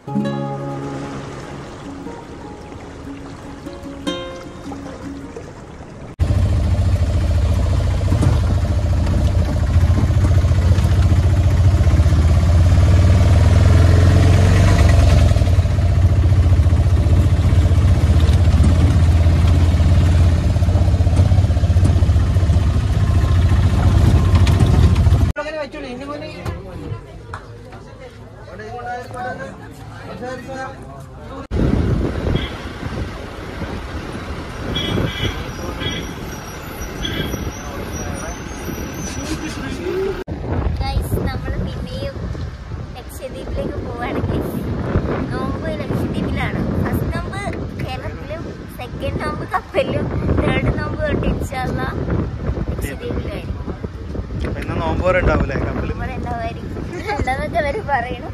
guys നമ്മൾ പിന്നെയും ലക്ഷദ്വീപിലേക്ക് പോവാണ് ഗൈസ് നോമ്പ് ലക്ഷദ്വീപിലാണ് ഫസ്റ്റ് നോമ്പ് കേരളത്തിലും സെക്കൻഡ് നോമ്പ് കപ്പലിലും തേർഡ് നോമ്പ് തൊട്ട് ഇൻഷാല്ല ലക്ഷദ്വീപിലായിരിക്കും ഇന്ന് നോമ്പോര ഉണ്ടാവൂലേ കപ്പലിൽ നമ്മൾ ഉണ്ടാവായിരിക്കും ഉണ്ടെന്നൊക്കെ അവർ പറയണം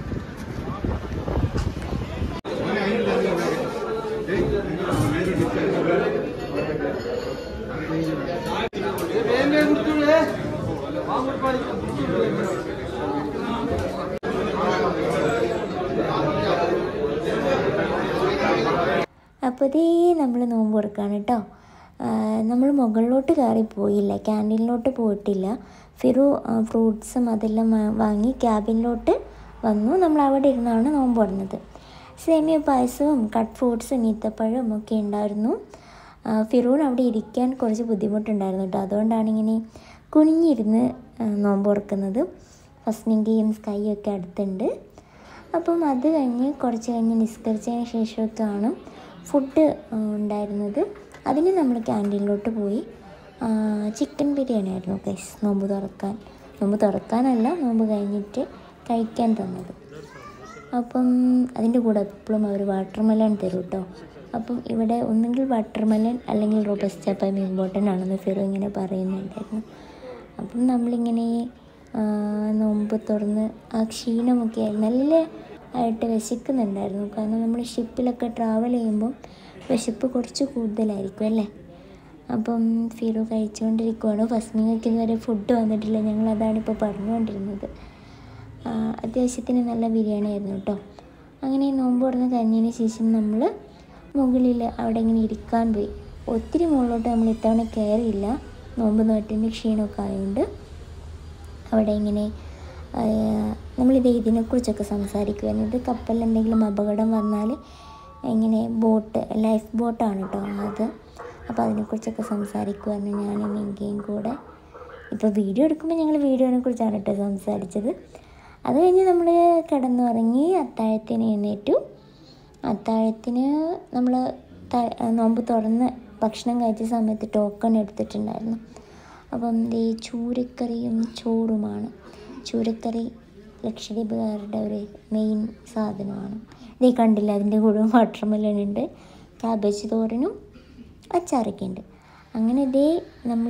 അപ്പോൾ ഇതേ നമ്മൾ നോമ്പ് കൊടുക്കുകയാണ് കേട്ടോ നമ്മൾ മുകളിലോട്ട് കയറി പോയില്ല ക്യാൻറ്റീനിലോട്ട് പോയിട്ടില്ല ഫിറു ഫ്രൂട്ട്സും അതെല്ലാം വാ- വാങ്ങി ക്യാബിനിലോട്ട് വന്നു നമ്മൾ അവിടെ ഇരുന്നാണ് നോമ്പ് തുറന്നത് സേമിയ പായസവും കട്ട് ഫ്രൂട്ട്സും ഈത്തപ്പഴവും ഒക്കെ ഉണ്ടായിരുന്നു ആ, ഫിറൂന് അവിടെ ഇരിക്കാൻ കുറച്ച് ബുദ്ധിമുട്ടുണ്ടായിരുന്നു കേട്ടോ അതുകൊണ്ടാണ് ഇങ്ങനെ കുനിഞ്ഞിരുന്ന് ആ, നോമ്പ് തുറക്കുന്നത് ഫസ്റ്റിൻ്റെയും സ്കൈയൊക്കെ അടുത്തുണ്ട് അപ്പം അത് കഴിഞ്ഞ് കുറച്ച് കഴിഞ്ഞ് നിസ്കരിച്ചതിന് ശേഷമൊക്കെയാണ് ഫുഡ് ഉണ്ടായിരുന്നത് അതിന് നമ്മൾ ക്യാൻറ്റീനിലോട്ട് പോയി ആ, ചിക്കൻ ബിരിയാണി ആയിരുന്നു ഗൈസ് നോമ്പ് തുറക്കാൻ നോമ്പ് തുറക്കാനല്ല നോമ്പ് കഴിഞ്ഞിട്ട് കഴിക്കാൻ തന്നത് അപ്പം അതിൻ്റെ കൂടെ എപ്പോഴും അവർ വാട്ടർമെലൺ തരും കേട്ടോ അപ്പം ഇവിടെ ഒന്നുകിൽ വാട്ടർമെലൺ അല്ലെങ്കിൽ റോബസ്റ്റ പൈം ഇമ്പോർട്ടൻ്റ് ആണെന്ന് ഫിറു ഇങ്ങനെ പറയുന്നുണ്ടായിരുന്നു അപ്പം നമ്മളിങ്ങനെ ആ, നോമ്പ് തുറന്ന് ആ ക്ഷീണമൊക്കെ ആയി നല്ല ആയിട്ട് വിശക്കുന്നുണ്ടായിരുന്നു കാരണം നമ്മൾ ഷിപ്പിലൊക്കെ ട്രാവൽ ചെയ്യുമ്പോൾ വിശപ്പ് കുറച്ച് കൂടുതലായിരിക്കും അല്ലേ അപ്പം ഫിറു കഴിച്ചുകൊണ്ടിരിക്കുവാണ് ഫസ്മിങ്ങൾക്ക് ഇതുവരെ ഫുഡ് വന്നിട്ടില്ല ഞങ്ങൾ അതാണ് ഇപ്പോൾ പറഞ്ഞുകൊണ്ടിരുന്നത് ആ, അത്യാവശ്യത്തിന് നല്ല ബിരിയാണി ആയിരുന്നു കേട്ടോ അങ്ങനെ നോമ്പ് തുറന്ന് കഴിഞ്ഞതിന് ശേഷം നമ്മൾ മുകളിൽ അവിടെ ഇങ്ങനെ ഇരിക്കാൻ പോയി ഒത്തിരി മുകളിലോട്ട് നമ്മൾ ഇത്തവണ കയറിയില്ല നോമ്പ് നോറ്റിൻ്റെ ക്ഷീണമൊക്കെ ആയതുകൊണ്ട് അവിടെ ഇങ്ങനെ ആ, നമ്മളിത് ഇതിനെക്കുറിച്ചൊക്കെ സംസാരിക്കുമായിരുന്നു ഇത് കപ്പലിൽ എന്തെങ്കിലും അപകടം വന്നാൽ ഇങ്ങനെ ബോട്ട് ലൈഫ് ബോട്ടാണ് കേട്ടോ അത് അപ്പോൾ അതിനെക്കുറിച്ചൊക്കെ സംസാരിക്കുമായിരുന്നു ഞാനും മിങ്കയും കൂടെ ഇപ്പോൾ വീഡിയോ എടുക്കുമ്പോൾ ഞങ്ങൾ വീഡിയോനെ കുറിച്ചാണ് കേട്ടോ സംസാരിച്ചത് അത് കഴിഞ്ഞ് നമ്മൾ കിടന്നുറങ്ങി അത്താഴത്തിന് എഴുന്നേറ്റു അത്താഴത്തിന് നമ്മൾ നോമ്പ് തുറന്ന് ഭക്ഷണം കഴിച്ച സമയത്ത് ടോക്കൺ എടുത്തിട്ടുണ്ടായിരുന്നു അപ്പം ഈ ചൂരക്കറിയും ചോറുമാണ് ചൂരക്കറി ലക്ഷദ്വീപുകാരുടെ ഒരു മെയിൻ സാധനമാണ് ഇതേ കണ്ടില്ല അതിൻ്റെ കൂടെ വാട്ടർമെലൺ ഉണ്ട് ക്യാബേജ് തോരനും അച്ചാറൊക്കെ ഉണ്ട് അങ്ങനെ ഇതേ നമ്മൾ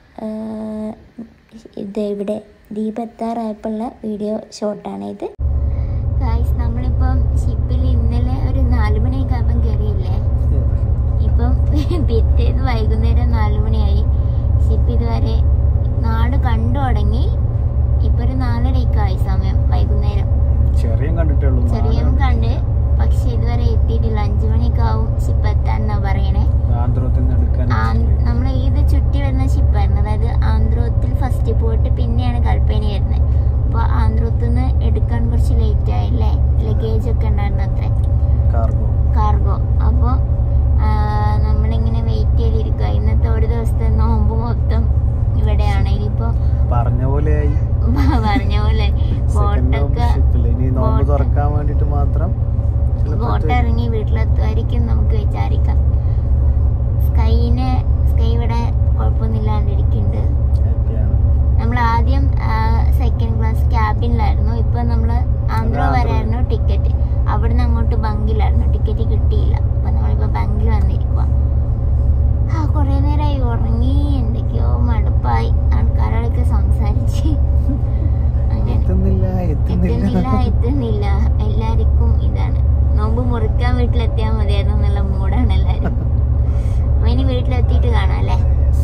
ഇത് ഇവിടെ ദീപത്താറായപ്പോഴുള്ള വീഡിയോ ഷോട്ടാണ് ഇത് ഗായ്സ് നമ്മളിപ്പം ഷിപ്പിൽ ഇന്നലെ ഒരു നാല് മണിയൊക്കെ ആകുമ്പം കയറിയില്ലേ ഇപ്പം പിറ്റേന്ന് വൈകുന്നേരം നാല് മണിയായി ഷിപ്പ് ഇതുവരെ നാട് കണ്ടു തുടങ്ങി ഇപ്പൊ ഒരു നാലരയൊക്കെ ആയി സമയം വൈകുന്നേരം ചെറിയ കണ്ടിട്ടേ ഉള്ളൂ ചെറിയ കണ്ട് പക്ഷെ ഇതുവരെ എത്തിയിട്ടില്ല അഞ്ചു മണിയൊക്കെ ആവും ഷിപ്പ് എത്താൻ എന്നാ പറയണേ ആന്ധ്രത്തിൽ നിന്ന് എടുക്കാൻ നമ്മൾ ഇത് ചുറ്റി വരുന്ന ഷിപ്പായിരുന്നു അതായത് ആന്ധ്രോത്തിൽ ഫസ്റ്റ് പോയിട്ട് പിന്നെയാണ് കൽപ്പേനി വരുന്നത് അപ്പോൾ ആന്ധ്രോത്തിൽ നിന്ന് എടുക്കാൻ കുറച്ച് ലേറ്റ് ആയില്ലേ ലഗേജ് ഒക്കെ ഉണ്ടായിരുന്നു അത്രേ കാർഗോ കാർഗോ അപ്പോൾ നമ്മളിങ്ങനെ വെയിറ്റ് ചെയ്തിരിക്കുക ഇന്നത്തെ ഒരു ദിവസത്തെ നോമ്പ് മൊത്തം ഇവിടെയാണ് ഇനിയിപ്പോൾ പറഞ്ഞ പോലെയായി പറഞ്ഞ പോലെ ബോട്ടൊക്കെ ഷിപ്പിൽ ഇനി നോമ്പ് ബോട്ട് തുറക്കാൻ വേണ്ടിട്ട് മാത്രം ബോട്ട് ഇറങ്ങി വീട്ടിലെത്തുമായിരിക്കും നമുക്ക് വിചാരിക്കാം സ്കൈനെ സ്കൈ ഇവിടെ കുഴപ്പമൊന്നുമില്ലാണ്ടിരിക്കുന്നുണ്ട് നമ്മൾ ആദ്യം സെക്കൻഡ് ക്ലാസ് ക്യാബിനിലായിരുന്നു ഇപ്പൊ നമ്മൾ ആന്ധ്ര വരെയായിരുന്നു ടിക്കറ്റ് അവിടുന്ന് അങ്ങോട്ട് ബങ്കിലായിരുന്നു ടിക്കറ്റ് കിട്ടിയില്ല അപ്പൊ നമ്മളിപ്പോ ബങ്കിൽ വന്നിരിക്കുക ആ കുറേ നേരമായി ഉറങ്ങി എന്തൊക്കെയോ മടുപ്പായി ആൾക്കാരോടൊക്കെ സംസാരിച്ച് അങ്ങനെ എത്തുന്നില്ല എത്തുന്നില്ല എത്തുന്നില്ല എത്തുന്നില്ല എല്ലാവർക്കും ഇതാണ് നോമ്പ് മുറിക്കാൻ വീട്ടിലെത്തിയാൽ മതിയായിരുന്നു എന്നുള്ള മൂടാണ് എല്ലാവരും അപ്പൊ ഇനി വീട്ടിലെത്തിയിട്ട് കാണാം അല്ലേ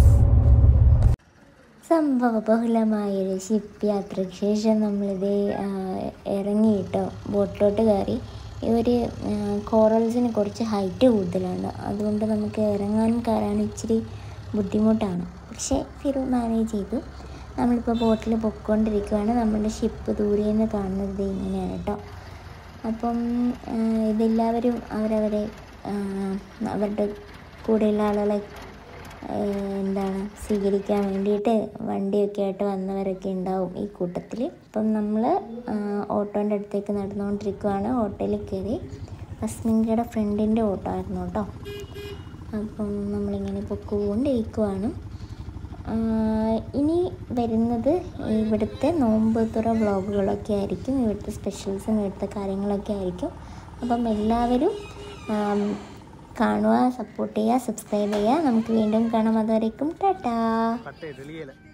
സംഭവബഹുലമായൊരു ഷിപ്പ് യാത്രയ്ക്ക് ശേഷം നമ്മളിത് ആ, ഇറങ്ങി കേട്ടോ ബോട്ടിലോട്ട് കയറി ഒരു കോറൽസിന് കുറച്ച് ഹൈറ്റ് കൂടുതലാണ് അതുകൊണ്ട് നമുക്ക് ഇറങ്ങാനും കയറാനും ഇച്ചിരി ബുദ്ധിമുട്ടാണ് പക്ഷേ ഫിറു മാനേജ് ചെയ്തു നമ്മളിപ്പോൾ ബോട്ടിൽ പൊയ്ക്കൊണ്ടിരിക്കുകയാണ് നമ്മുടെ ഷിപ്പ് ദൂരെ നിന്ന് കാണുന്നത് ദേ ഇങ്ങനെയാണ് കേട്ടോ അപ്പം ആ, ഇതെല്ലാവരും അവരവരെ ആ, അവരുടെ കൂടെയുള്ള ആളുകളെ ആ, എന്താണ് സ്വീകരിക്കാൻ വേണ്ടിയിട്ട് വണ്ടിയൊക്കെ ആയിട്ട് വന്നവരൊക്കെ ഉണ്ടാവും ഈ കൂട്ടത്തിൽ അപ്പം നമ്മൾ ഓട്ടോൻ്റെ അടുത്തേക്ക് നടന്നുകൊണ്ടിരിക്കുകയാണ് ഓട്ടോയിൽ കയറി അസ്മിങ്കയുടെ ഫ്രണ്ടിൻ്റെ ഓട്ടോ ആയിരുന്നു കേട്ടോ അപ്പം നമ്മളിങ്ങനെ പൊക്കുകൊണ്ടിരിക്കുവാണ് ആ, ഇനി വരുന്നത് ഇവിടുത്തെ നോമ്പ് തുറ വ്ളോഗുകളൊക്കെ ആയിരിക്കും ഇവിടുത്തെ സ്പെഷ്യൽസും ഇവിടുത്തെ കാര്യങ്ങളൊക്കെ ആയിരിക്കും അപ്പം എല്ലാവരും ആം, കാണുക സപ്പോർട്ട് ചെയ്യുക സബ്സ്ക്രൈബ് ചെയ്യുക നമുക്ക് വീണ്ടും കാണാം അതുവരേക്കും ടാറ്റാ കട്ട് ചെയ്ത്